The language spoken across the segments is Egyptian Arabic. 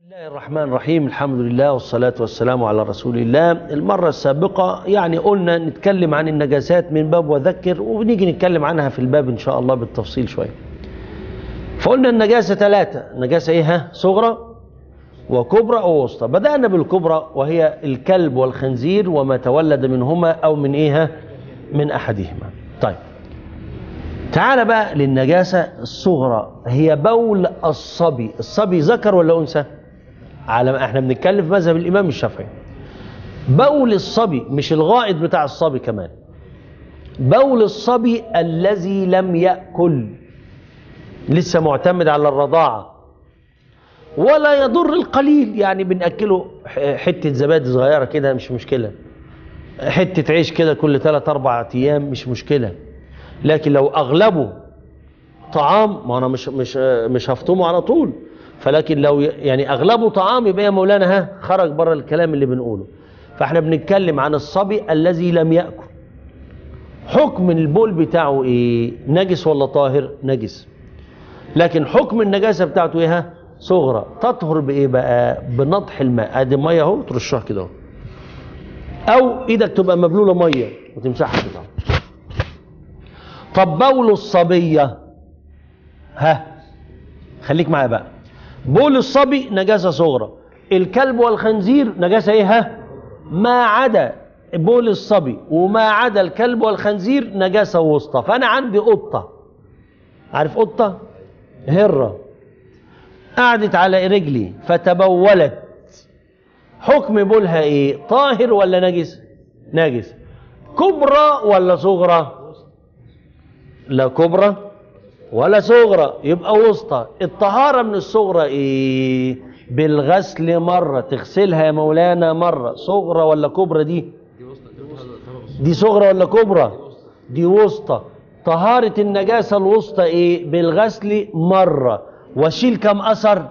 الله الرحمن الرحيم الحمد لله والصلاة والسلام على رسول الله المرة السابقة يعني قلنا نتكلم عن النجاسات من باب وذكر ونيجي نتكلم عنها في الباب إن شاء الله بالتفصيل شوية فقلنا النجاسة ثلاثة نجاسة إيه ها؟ صغرى وكبرى ووسطى بدأنا بالكبرى وهي الكلب والخنزير وما تولد منهما أو من إيه ها؟ من أحدهما طيب تعال بقى للنجاسة الصغرى هي بول الصبي الصبي ذكر ولا أنثى على ما احنا بنتكلم في مذهب الإمام الشافعي بول الصبي مش الغائط بتاع الصبي كمان بول الصبي الذي لم يأكل لسه معتمد على الرضاعة ولا يضر القليل يعني بنأكله حتة زبادي صغيرة كده مش مشكلة حتة عيش كده كل ثلاث أربع أيام مش مشكلة لكن لو أغلبه طعام ما أنا مش مش مش هفطمه على طول فلكن لو يعني أغلبه طعام يبقى يا مولانا ها خرج بره الكلام اللي بنقوله فاحنا بنتكلم عن الصبي الذي لم يأكل حكم البول بتاعه ايه نجس ولا طاهر نجس لكن حكم النجاسة بتاعته ايه ها صغرى تطهر بايه بقى بنضح الماء ادي ميه اهو ترشها كده اهو او ايدك تبقى مبلوله ميه وتمسحها كده اهو طب بول الصبيه ها خليك معايا بقى بول الصبي نجاسه صغرى الكلب والخنزير نجاسه ايه ها ما عدا بول الصبي وما عدا الكلب والخنزير نجاسه وسطى فانا عندي قطه عارف قطه هره قعدت على رجلي فتبولت حكم بولها ايه طاهر ولا نجس نجس كبرى ولا صغرى لا كبرى ولا صغرى يبقى وسطى الطهارة من الصغرى ايه بالغسل مرة تغسلها يا مولانا مرة صغرى ولا كبرى دي دي صغرى ولا كبرى دي وسطى طهارة النجاسة الوسطى ايه بالغسل مرة واشيل كم اثر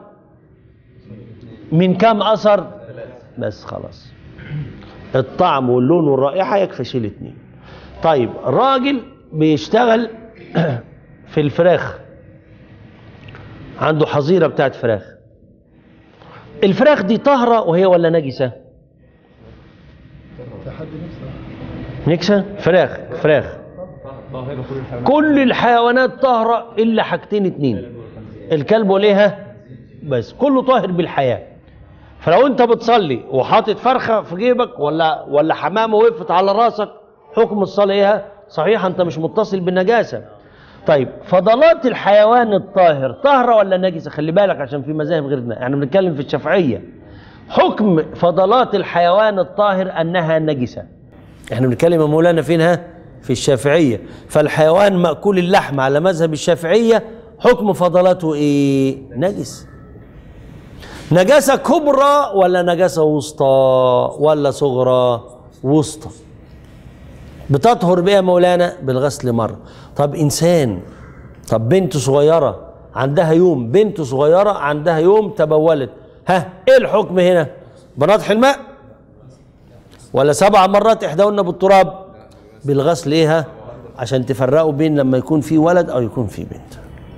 من كم اثر بس خلاص الطعم واللون والرائحة يكفي شيل اتنين طيب راجل بيشتغل في الفراخ عنده حظيرة بتاعت فراخ الفراخ دي طهرة وهي ولا نجسة نجسة فراخ فراخ كل الحيوانات طاهرة إلا حاجتين اتنين الكلب وليها بس كله طاهر بالحياة فلو انت بتصلي وحاطط فرخة في جيبك ولا ولا حمامة وقفت على راسك حكم الصلاة ايه صحيح انت مش متصل بالنجاسة طيب فضلات الحيوان الطاهر طاهرة ولا نجسة خلي بالك عشان في مذاهب غيرنا احنا يعني بنتكلم في الشافعية حكم فضلات الحيوان الطاهر انها نجسة احنا بنتكلم يا مولانا فينها في الشافعية فالحيوان مأكول اللحم على مذهب الشافعية حكم فضلاته ايه نجس نجاسة كبرى ولا نجاسة وسطى ولا صغرى وسطى بتطهر بها مولانا بالغسل مرة طب إنسان طب بنت صغيرة عندها يوم بنت صغيرة عندها يوم تبولت ها ايه الحكم هنا بنضح الماء ولا سبع مرات احداهن بالتراب بالغسل ايه عشان تفرقوا بين لما يكون في ولد او يكون في بنت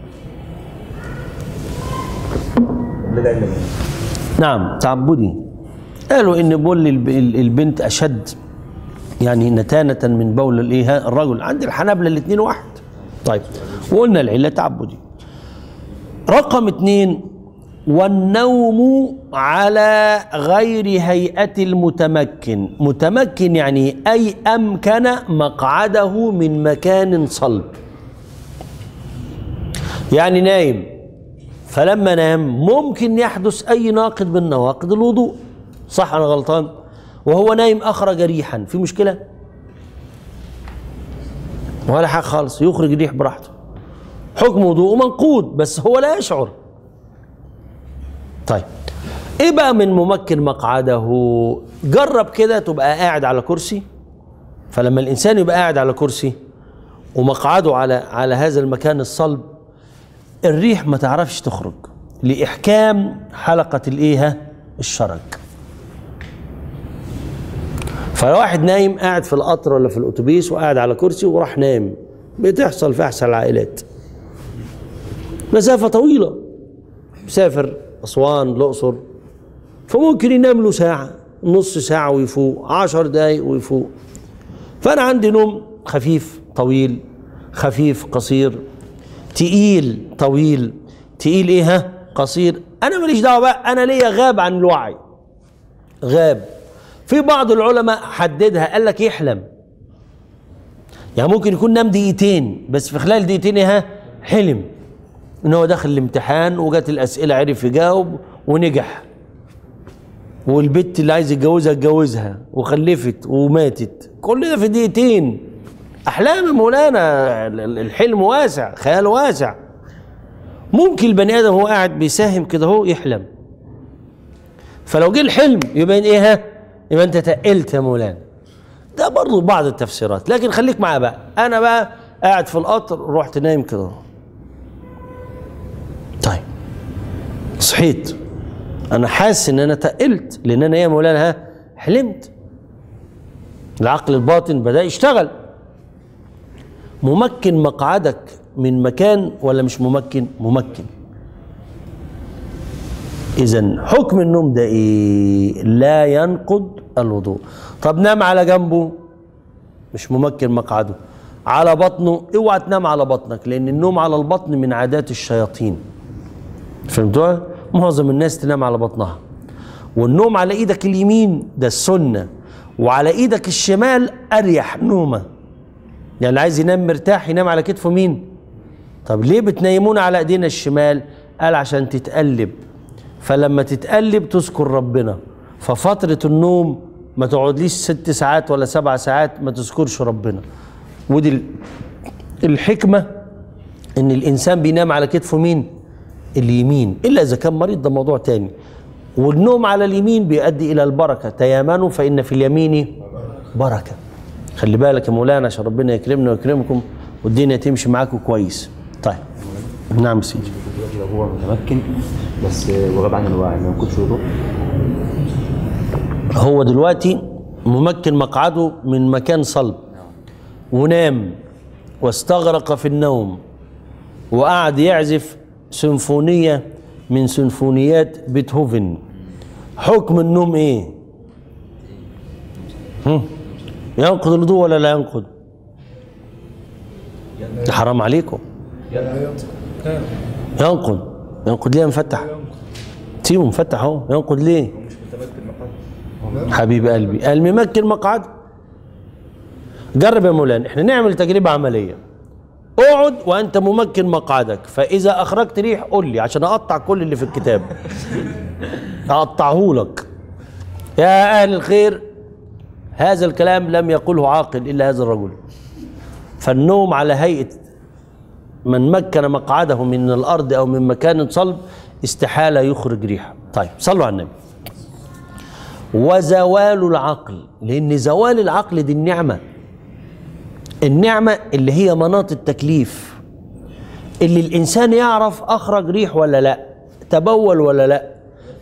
نعم تعبدي قالوا ان بول البنت اشد يعني نتانة من بول الايه الرجل عند الحنابلة الاثنين واحد طيب وقلنا العلة تعبدي رقم اثنين والنوم على غير هيئة المتمكن متمكن يعني أي أمكن مقعده من مكان صلب يعني نايم فلما نام ممكن يحدث أي ناقض من نواقض الوضوء صح أنا غلطان وهو نايم أخرج ريحا في مشكلة ولا حاجة خالص يخرج ريح براحته حكم وضوءه منقود بس هو لا يشعر طيب ايه بقى من ممكن مقعده جرب كده تبقى قاعد على كرسي فلما الانسان يبقى قاعد على كرسي ومقعده على على هذا المكان الصلب الريح ما تعرفش تخرج لاحكام حلقه الايه الشرج فلو واحد نايم قاعد في القطر ولا في الاتوبيس وقاعد على كرسي وراح نايم بتحصل في احسن العائلات مسافه طويله مسافر اسوان الاقصر فممكن ينام له ساعة نص ساعة ويفوق عشر دقايق ويفوق فأنا عندي نوم خفيف طويل خفيف قصير تقيل طويل تقيل ايه ها قصير انا ماليش دعوه بقى انا ليا غاب عن الوعي غاب في بعض العلماء حددها قال لك يحلم يعني ممكن يكون نام دقيقتين بس في خلال دقيقتين ايه ها حلم ان هو دخل الامتحان وجات الاسئله عرف يجاوب ونجح والبت اللي عايز يتجوزها اتجوزها وخلفت وماتت كل ده في دقيقتين احلام يا مولانا الحلم واسع خيال واسع ممكن البني ادم هو قاعد بيساهم كده هو يحلم فلو جه الحلم يبقى ايه ها يبقى انت تقلت يا مولانا ده برضو بعض التفسيرات لكن خليك معايا بقى انا بقى قاعد في القطر رحت نايم كده طيب صحيت انا حاسس ان انا تقلت لان انا ايه يا مولانا ها حلمت العقل الباطن بدا يشتغل ممكن مقعدك من مكان ولا مش ممكن ممكن اذا حكم النوم ده ايه لا ينقض الوضوء طب نام على جنبه مش ممكن مقعده على بطنه اوعى تنام على بطنك لان النوم على البطن من عادات الشياطين فهمتوا معظم الناس تنام على بطنها والنوم على ايدك اليمين ده السنه وعلى ايدك الشمال اريح نومه يعني اللي عايز ينام مرتاح ينام على كتفه مين طب ليه بتنيمونا على ايدينا الشمال قال عشان تتقلب فلما تتقلب تذكر ربنا ففترة النوم ما تقعدليش ست ساعات ولا سبع ساعات ما تذكرش ربنا ودي ال- الحكمة ان الانسان بينام على كتفه مين اليمين الا اذا كان مريض ده موضوع تاني والنوم على اليمين بيؤدي الى البركة تيامنوا فان في اليمين بركة خلي بالك يا مولانا عشان ربنا يكرمنا ويكرمكم والدنيا تمشي معاكم كويس طيب نعم سيدي دلوقتي لو هو متمكن بس وغاب عن الوعي ما يكونش وضوء هو دلوقتي ممكن مقعده من مكان صلب ونام واستغرق في النوم وقعد يعزف سيمفونية من سيمفونيات بيتهوفن حكم النوم ايه هم؟ ينقض الوضوء ولا لا ينقض ده حرام عليكم ينقض ينقض ليه مفتح سيبه مفتح اهو ينقض ليه حبيب قلبي الممكن مقعد جرب يا مولانا احنا نعمل تجربة عملية اقعد وانت ممكن مقعدك فاذا اخرجت ريح قول لي عشان اقطع كل اللي في الكتاب اقطعه لك يا اهل الخير هذا الكلام لم يقله عاقل الا هذا الرجل فالنوم على هيئه من مكن مقعده من الارض او من مكان صلب استحاله يخرج ريحه طيب صلوا على النبي وزوال العقل لان زوال العقل دي النعمه النعمه اللي هي مناط التكليف اللي الانسان يعرف اخرج ريح ولا لا تبول ولا لا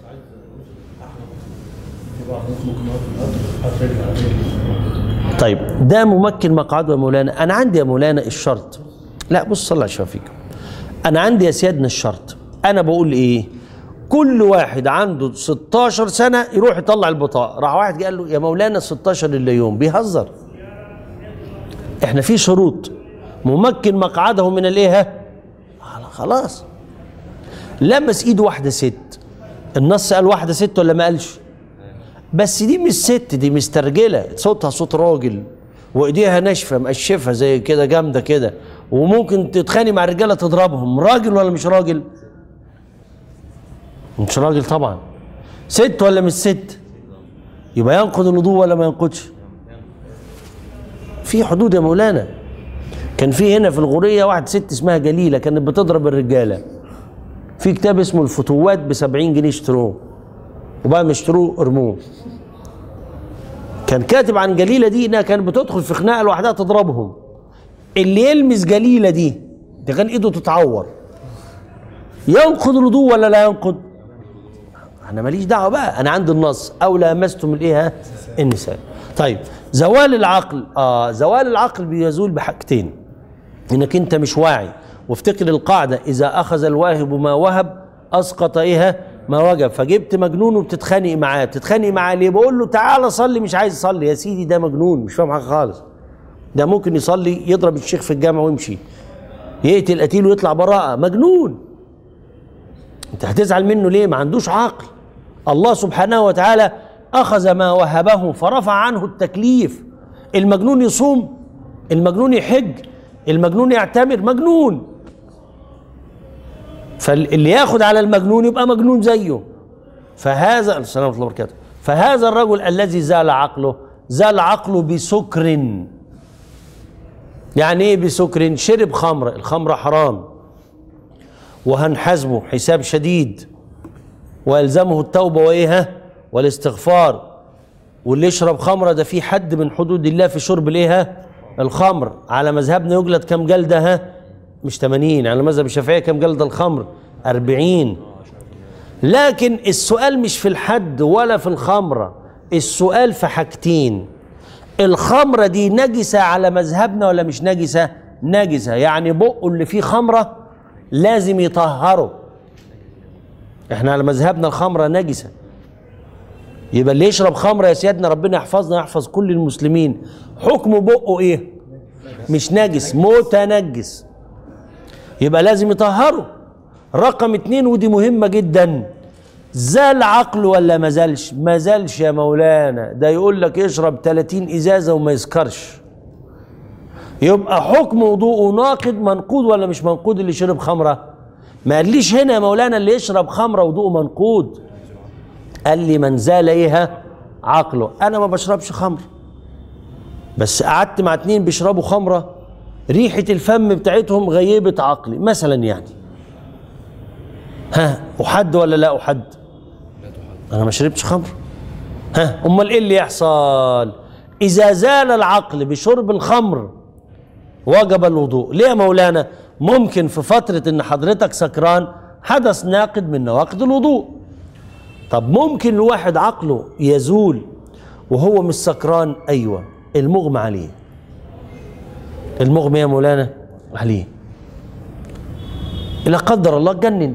طيب ده ممكن مقعده يا مولانا انا عندي يا مولانا الشرط لا بص صلى على الشفيق انا عندي يا سيادنا الشرط انا بقول ايه كل واحد عنده 16 سنه يروح يطلع البطاقه راح واحد قال له يا مولانا 16 الا يوم بيهزر احنا في شروط ممكن مقعده من الايه ها؟ خلاص لمس ايد واحده ست النص قال واحده ست ولا ما قالش بس دي مش ست دي مسترجله صوتها صوت راجل وايديها ناشفه مقشفه زي كده جامده كده وممكن تتخانق مع الرجاله تضربهم راجل ولا مش راجل مش راجل طبعا ست ولا مش ست يبقى ينقض الوضوء ولا ما ينقضش في حدود يا مولانا كان في هنا في الغورية واحد ست اسمها جليلة كانت بتضرب الرجالة في كتاب اسمه الفتوات ب 70 جنيه اشتروه وبقى ما اشتروه ارموه كان كاتب عن جليلة دي انها كانت بتدخل في خناقة لوحدها تضربهم اللي يلمس جليلة دي ده كان ايده تتعور ينقض الوضوء ولا لا ينقض انا ماليش دعوه بقى انا عندي النص او لامستم الايه ها؟ النساء طيب زوال العقل اه زوال العقل بيزول بحاجتين انك انت مش واعي وافتكر القاعده اذا اخذ الواهب ما وهب اسقط ايه ها؟ ما وجب فجبت مجنون وبتتخانق معاه بتتخانق معاه ليه بقول له تعالى صلي مش عايز يصلي يا سيدي ده مجنون مش فاهم حاجه خالص ده ممكن يصلي يضرب الشيخ في الجامع ويمشي يقتل قتيل ويطلع براءه مجنون انت هتزعل منه ليه ما عندوش عقل الله سبحانه وتعالى اخذ ما وهبه فرفع عنه التكليف المجنون يصوم المجنون يحج المجنون يعتمر مجنون فاللي ياخد على المجنون يبقى مجنون زيه فهذا السلام ورحمه الله وبركاته فهذا الرجل الذي زال عقله زال عقله بسكر يعني ايه بسكر شرب خمر الخمر حرام وهنحاسبه حساب شديد ويلزمه التوبه وايه ها؟ والاستغفار واللي يشرب خمره ده في حد من حدود الله في شرب الايه ها؟ الخمر على مذهبنا يجلد كم جلده ها مش 80 على مذهب الشافعيه كم جلده الخمر 40 لكن السؤال مش في الحد ولا في الخمره السؤال في حاجتين الخمره دي نجسه على مذهبنا ولا مش نجسه نجسه يعني بقه اللي فيه خمره لازم يطهره احنا على مذهبنا الخمره نجسه يبقى اللي يشرب خمره يا سيادنا ربنا يحفظنا يحفظ كل المسلمين حكم بقه ايه مش نجس متنجس يبقى لازم يطهره رقم اتنين ودي مهمة جدا زال عقله ولا ما زالش ما زالش يا مولانا ده يقول لك يشرب 30 ازازة وما يسكرش يبقى حكم وضوءه ناقض منقود ولا مش منقود اللي شرب خمرة ما قاليش هنا يا مولانا اللي يشرب خمرة وضوءه منقود قال لي من زال ايه عقله انا ما بشربش خمر بس قعدت مع اتنين بيشربوا خمره ريحه الفم بتاعتهم غيبت عقلي مثلا يعني ها احد ولا لا احد انا ما شربتش خمر ها امال ايه اللي يحصل اذا زال العقل بشرب الخمر وجب الوضوء ليه يا مولانا ممكن في فتره ان حضرتك سكران حدث ناقد من نواقض الوضوء طب ممكن الواحد عقله يزول وهو مش سكران ايوه المغمى عليه المغمى يا مولانا عليه لا قدر الله اتجنن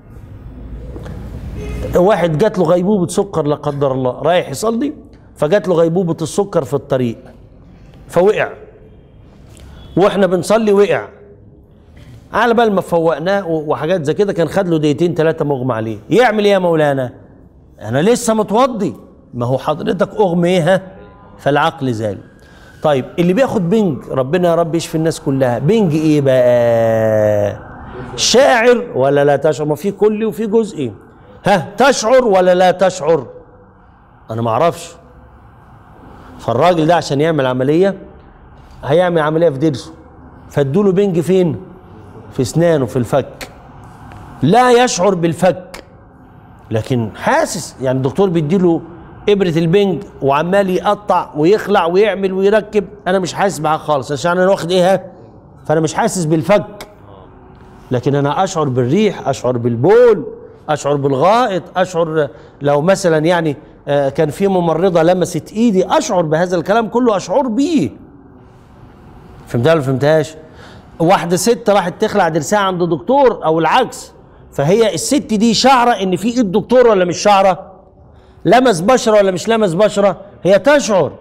واحد جات له غيبوبة سكر لا قدر الله رايح يصلي فجات له غيبوبة السكر في الطريق فوقع واحنا بنصلي وقع على بال ما فوقناه وحاجات زي كده كان خد له دقيقتين ثلاثة مغمى عليه يعمل ايه يا مولانا انا لسه متوضي ما هو حضرتك اغمى ايه ها؟ فالعقل زال طيب اللي بياخد بنج ربنا يا رب يشفي الناس كلها بنج ايه بقى شاعر ولا لا تشعر ما في كلي وفي جزئي ها تشعر ولا لا تشعر انا ما اعرفش فالراجل ده عشان يعمل عمليه هيعمل عمليه في ضرسه فادوله بنج فين في اسنانه في الفك لا يشعر بالفك لكن حاسس يعني الدكتور بيديله ابره البنج وعمال يقطع ويخلع ويعمل ويركب انا مش حاسس معاه خالص عشان انا واخد ايه ها؟ فانا مش حاسس بالفك لكن انا اشعر بالريح اشعر بالبول اشعر بالغائط اشعر لو مثلا يعني آه، كان في ممرضه لمست ايدي اشعر بهذا الكلام كله اشعر بيه فهمتها ولا فهمتهاش واحده ست راحت تخلع ضرسها عند دكتور او العكس فهي الست دي شعره ان في ايد دكتور ولا مش شعره لمس بشره ولا مش لمس بشره هي تشعر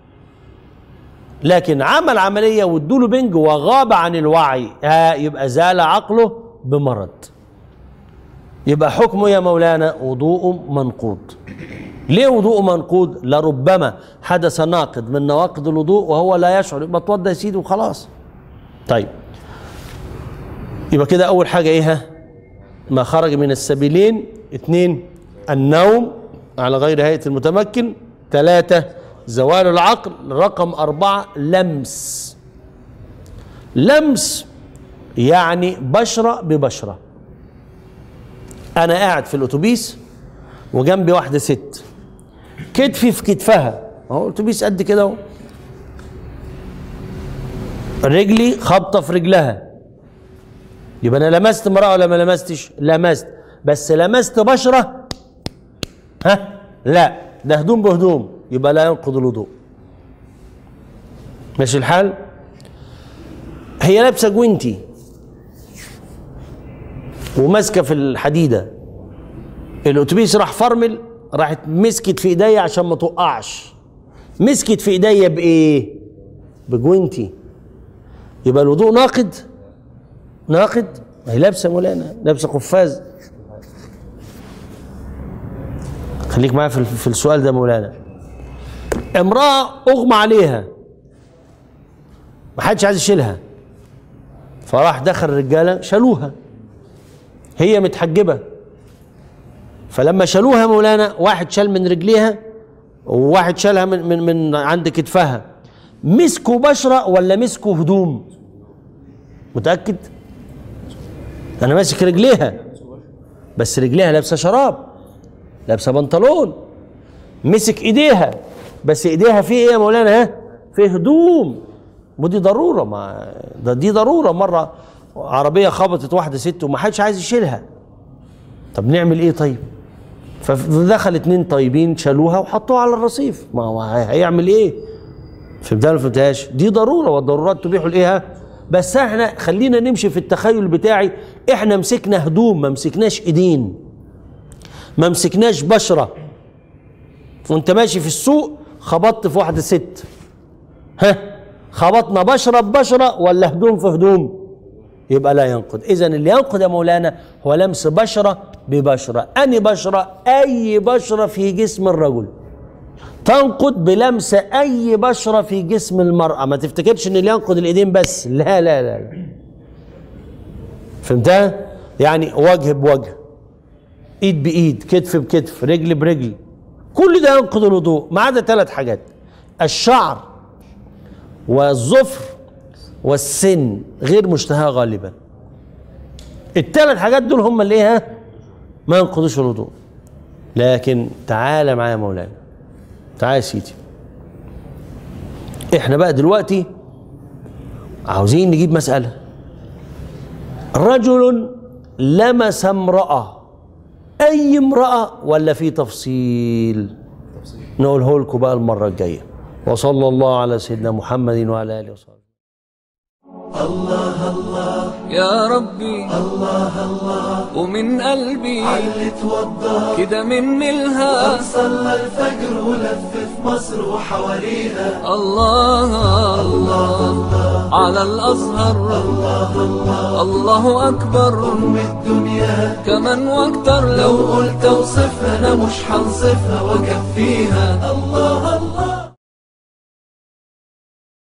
لكن عمل عمليه وادوله بنج وغاب عن الوعي ها يبقى زال عقله بمرض يبقى حكمه يا مولانا وضوء منقوض ليه وضوء منقوض لربما حدث ناقض من نواقض الوضوء وهو لا يشعر يبقى اتوضى يا سيدي وخلاص طيب يبقى كده اول حاجه ايه ها؟ ما خرج من السبيلين اثنين النوم على غير هيئه المتمكن ثلاثه زوال العقل رقم أربعة لمس لمس يعني بشرة ببشرة أنا قاعد في الأتوبيس وجنبي واحدة ست كتفي في كتفها اهو الأتوبيس قد كده اهو رجلي خبطة في رجلها يبقى أنا لمست امرأة ولا ما لمستش؟ لمست بس لمست بشرة ها؟ لا ده هدوم بهدوم يبقى لا ينقض الوضوء ماشي الحال هي لابسه جوينتي وماسكه في الحديده الاتوبيس راح فرمل راحت مسكت في ايديا عشان ما تقعش مسكت في ايديا بايه بجوينتي يبقى الوضوء ناقد ناقد ما هي لابسه مولانا لابسه قفاز خليك معايا في في السؤال ده مولانا امراه اغمى عليها ما حدش عايز يشيلها فراح دخل الرجاله شالوها هي متحجبه فلما شالوها مولانا واحد شال من رجليها وواحد شالها من من من عند كتفها مسكوا بشره ولا مسكوا هدوم متاكد انا ماسك رجليها بس رجليها لابسه شراب لابسه بنطلون مسك ايديها بس ايديها في ايه يا مولانا ها في هدوم ودي ضروره ما ده دي ضروره مره عربيه خبطت واحده ست وما حدش عايز يشيلها طب نعمل ايه طيب فدخل اتنين طيبين شالوها وحطوها على الرصيف ما هو هيعمل ايه فهمتها ولا فهمتهاش دي ضروره والضرورات تبيح الايه ها؟ بس احنا خلينا نمشي في التخيل بتاعي احنا مسكنا هدوم ما مسكناش ايدين ما مسكناش بشره وانت ماشي في السوق خبطت في واحده ست ها خبطنا بشره ببشره ولا هدوم في هدوم يبقى لا ينقض اذا اللي ينقض يا مولانا هو لمس بشره ببشره اني بشره اي بشره في جسم الرجل تنقض بلمس اي بشره في جسم المراه ما تفتكرش ان اللي ينقض الايدين بس لا لا لا, لا. فهمتها يعني وجه بوجه ايد بايد كتف بكتف رجل برجل كل ده ينقض الوضوء ما عدا ثلاث حاجات الشعر والظفر والسن غير مشتهاه غالبا الثلاث حاجات دول هم اللي ايه ها ما ينقضوش الوضوء لكن تعالى معايا يا مولانا تعالى يا سيدي احنا بقى دلوقتي عاوزين نجيب مسألة رجل لمس امرأة أي امرأة ولا في تفصيل نقوله لكم بقى المرة الجاية وصلى الله على سيدنا محمد وعلى آله وصحبه يا ربي الله الله ومن قلبي اللي توضى كده مني الها صلى الفجر ولف في مصر وحواليها الله الله على الأزهر الله أكبر أم الدنيا كمان واكتر لو لو قلت اوصفها انا مش هنصفها واكفيها الله الله